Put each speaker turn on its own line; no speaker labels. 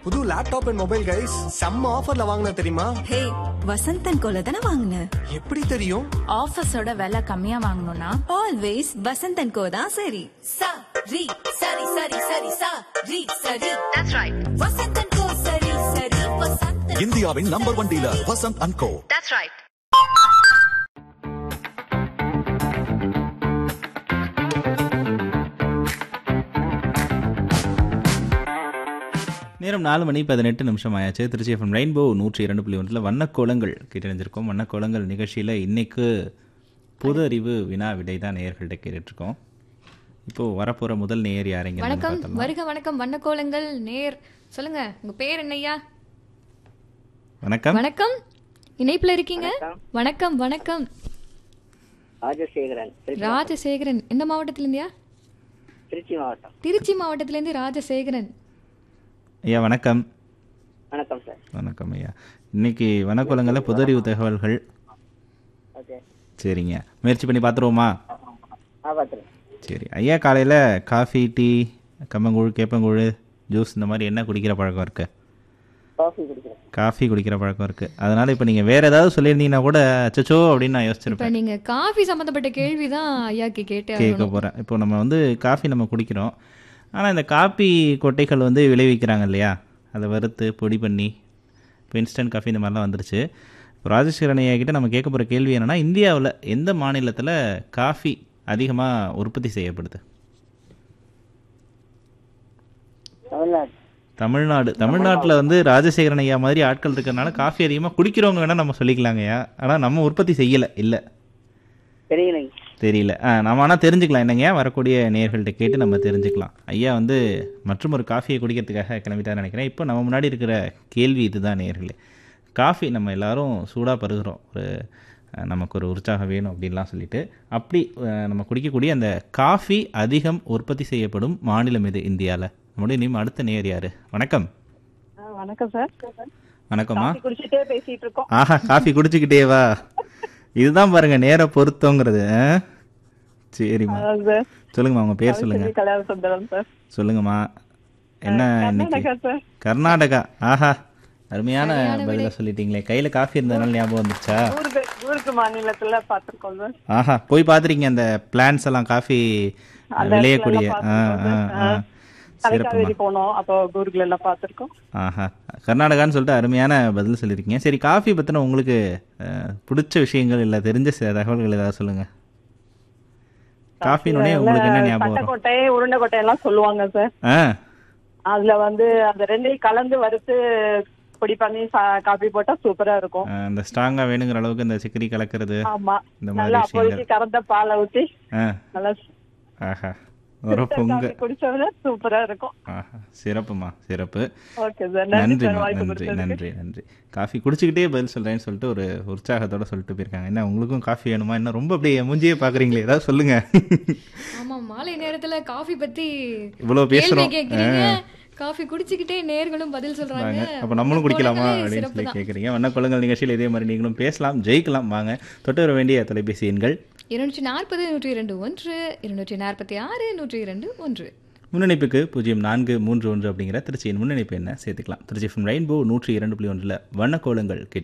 புது laptop and mobile guys செம்ம ஆஃபர்ல வாங்கின தெரியுமா
ஹே வசந்தன் கோல தானே வாங்கின
எப்படி தெரியும்
ஆஃபீஸோட விலை கம்மியா வாங்கணும்னா
ஆல்வேஸ் வசந்தன் கோ தான் சரி
sa ri sari sari sari sa ri sari that's right vasantan ko sari sari vasantan
இந்தியாவின் number one dealer Vasanth and co
that's right
நேரம் நாலு மணி பதினெட்டு நிமிஷம் ஆயாச்சு திருச்சி எஃப்எம் ரெயின்போ நூற்றி இரண்டு புள்ளி ஒன்றில் வண்ணக்கோலங்கள் கேட்டறிஞ்சிருக்கோம் வண்ணக்கோலங்கள் நிகழ்ச்சியில் இன்னைக்கு பொது அறிவு வினா விடை தான் நேயர்கள்ட்ட கேட்டுட்ருக்கோம் இப்போது வரப்போகிற முதல் நேயர் யாரைங்க
வணக்கம் வருக வணக்கம் வண்ணக்கோலங்கள் நேர் சொல்லுங்க உங்க பேர் என்னய்யா
வணக்கம்
வணக்கம் இணைப்புல இருக்கீங்க வணக்கம் வணக்கம்
ராஜசேகரன் திருச்சி
ராஜசேகரன் எந்த மாவட்டத்துல இருந்தியா
திருச்சி மாவட்டம்
திருச்சி மாவட்டத்துல இருந்து ராஜசேகரன்
ஐயா வணக்கம்
வணக்கம் சார்
வணக்கம் ஐயா இன்னைக்கு வண்ணக்கோலங்களில் பொது அறிவு தகவல்கள்
ஓகே
சரிங்க முயற்சி பண்ணி பார்த்துருவோமா
ஆ பார்த்துருங்க
சரி ஐயா காலையில் காஃபி டீ கம்மங்கூழ் கேப்பங்கூழ் ஜூஸ் இந்த மாதிரி என்ன குடிக்கிற பழக்கம் இருக்குது
காஃபி குடிக்கிறேன்
காஃபி குடிக்கிற பழக்கம் இருக்குது அதனால் இப்போ நீங்கள் வேறு ஏதாவது சொல்லியிருந்தீங்கன்னா கூட அச்சச்சோ அப்படின்னு நான்
இப்ப
யோசிச்சிருப்பேன்
நீங்க காஃபி சம்பந்தப்பட்ட கேள்விதான் ஐயாக்கு கேட்டே
கேட்க
ஆகணும்.
போகிறேன் இப்போ நம்ம வந்து காஃபி நம்ம குடிக்கிறோம் ஆனால் இந்த காப்பி கொட்டைகள் வந்து விளைவிக்கிறாங்க இல்லையா அதை வறுத்து பொடி பண்ணி இப்போ இன்ஸ்டன்ட் காஃபி இந்த மாதிரிலாம் வந்துருச்சு இப்போ ராஜேஸ்வரன் ஐயா கிட்ட நம்ம கேட்க போகிற கேள்வி என்னென்னா இந்தியாவில் எந்த மாநிலத்தில் காஃபி அதிகமாக உற்பத்தி செய்யப்படுது
தமிழ்நாடு
தமிழ்நாடு தமிழ்நாட்டில் வந்து ராஜசேகரன் ஐயா மாதிரி ஆட்கள் இருக்கிறனால காஃபி அதிகமாக குடிக்கிறவங்க வேணால் நம்ம சொல்லிக்கலாங்க ஐயா ஆனால் நம்ம உற்பத்தி செய்யலை இல்லை
தெரியலைங்க
தெரியல ஆ நம்ம ஆனால் தெரிஞ்சுக்கலாம் என்னங்க வரக்கூடிய நேயர்கள்ட்ட கேட்டு நம்ம தெரிஞ்சுக்கலாம் ஐயா வந்து மற்றும் ஒரு காஃபியை குடிக்கிறதுக்காக கிளம்பிட்டார் நினைக்கிறேன் இப்போ நம்ம முன்னாடி இருக்கிற கேள்வி இதுதான் நேயர்களே காஃபி நம்ம எல்லாரும் சூடாக பருகிறோம் ஒரு அஹ், நமக்கு ஒரு உற்சாகம் வேணும் அப்படின்லாம் சொல்லிட்டு அப்படி அஹ், நம்ம குடிக்கக்கூடிய அந்த காஃபி அதிகம் உற்பத்தி செய்யப்படும் மாநிலம் இது இந்தியாவில் நம்முடைய நீ அடுத்த நேயர் யாரு வணக்கம்
வணக்கம் சார்
வணக்கம்மா
குடிச்சிட்டே பேசிட்டு இருக்கோம்
ஆஹா காஃபி குடிச்சுக்கிட்டே வா இதுதான் பாருங்க நேர பொருத்தங்கிறது ஆ? சரிம்மா
சார்
சொல்லுங்கம்மா உங்க பேர் சொல்லுங்க
கல்யாண சுந்தரம் சார்
சொல்லுங்கம்மா என்ன இன்னைக்கு
சார்
கர்நாடகா ஆஹா அருமையான பதில சொல்லிட்டீங்களே கையில காஃபி இருந்ததுனால ஞாபகம் வந்துச்சா
ஊருக்கு ஊருக்கு மாநிலத்துல பாத்துருக்கோம் சார்
ஆஹா போய் பார்த்துருக்கீங்க அந்த பிளான்ஸ் எல்லாம் காஃபி விளையக்கூடிய ஆ ஆ ஆ சிறப்புமா
போனோம் அப்போ கூர்க்ல எல்லாம் பாத்துருக்கோம்
ஆஹா கர்நாடகான்னு சொல்லிட்டு அருமையான பதில் சொல்லியிருக்கீங்க சரி காஃபி பற்றின உங்களுக்கு அஹ், பிடிச்ச விஷயங்கள் இல்லை தெரிஞ்ச சில தகவல்கள் ஏதாவது சொல்லுங்க காஃபினோடனே உங்களுக்கு என்ன ஞாபகம் வரும்
பட்டக்கோட்டை உருண்டைக்கோட்டை எல்லாம் சொல்லுவாங்க சார்
ஆ
அதுல வந்து அந்த ரெண்டையும் கலந்து வறுத்து பொடி பண்ணி சா- காபி போட்டா சூப்பரா இருக்கும்
அஹ், அந்த ஸ்ட்ராங்காக வேணுங்கிற அளவுக்கு இந்த சிக்கரி கலக்கிறது
ஆமா
இந்த மாதிரி
நல்லா
விஷயங்கள்.
அப்போதைக்கு கறந்த பாலை ஊத்தி
ஆ
நல்லா
ஆஹா ஒரு பொங்க
காபி குடிச்சோம்னா சூப்பரா இருக்கும்
ஆஹா சிறப்புமா சிறப்பு
ஓகே சார் நன்றி சார்
நன்றிம்மா
வாய்ப்பு
நன்றி
கொடுத்ததுக்கு
நன்றி நன்றி காஃபி குடிச்சுக்கிட்டே பதில் சொல்கிறேன்னு சொல்லிட்டு ஒரு உற்சாகத்தோட சொல்லிட்டு போயிருக்காங்க என்ன உங்களுக்கும் காஃபி வேணுமா என்ன ரொம்ப அப்படியே மூஞ்சியே பார்க்குறீங்களே ஏதாவது சொல்லுங்க
ஆமா மாலை நேரத்துல காஃபி பத்தி
இவ்வளோ
கேள்வி
பேசுகிறோம்
கேக்குறீங்க காஃபி குடிச்சுக்கிட்டே நேர்களும் பதில் சொல்றாங்க
அப்போ நம்மளும் குடிக்கலாமா
குழந்தைகளே
அப்படின்னு
சிறப்பு
சொல்லி
தான்.
கேட்குறீங்க வண்ண குளங்கள் நிகழ்ச்சியில் இதே மாதிரி நீங்களும் பேசலாம் ஜெயிக்கலாம் வாங்க தொட்டு வர வேண்டிய தொலைபேசி எண்கள்
இருநூற்றி நாற்பது நூற்றி இரண்டு ஒன்று இருநூற்றி நாற்பத்தி ஆறு நூற்றி இரண்டு ஒன்று
முன்னணிப்புக்கு பூஜ்ஜியம் நான்கு மூன்று ஒன்று அப்படிங்கிற திருச்சியின் முன்னணிப்பு என்ன சேர்த்துக்கலாம் திருச்சி ரெயின்போ நூற்றி இரண்டு புள்ளி ஒன்றில் வண்ணக்கோலங்கள் கேட்டு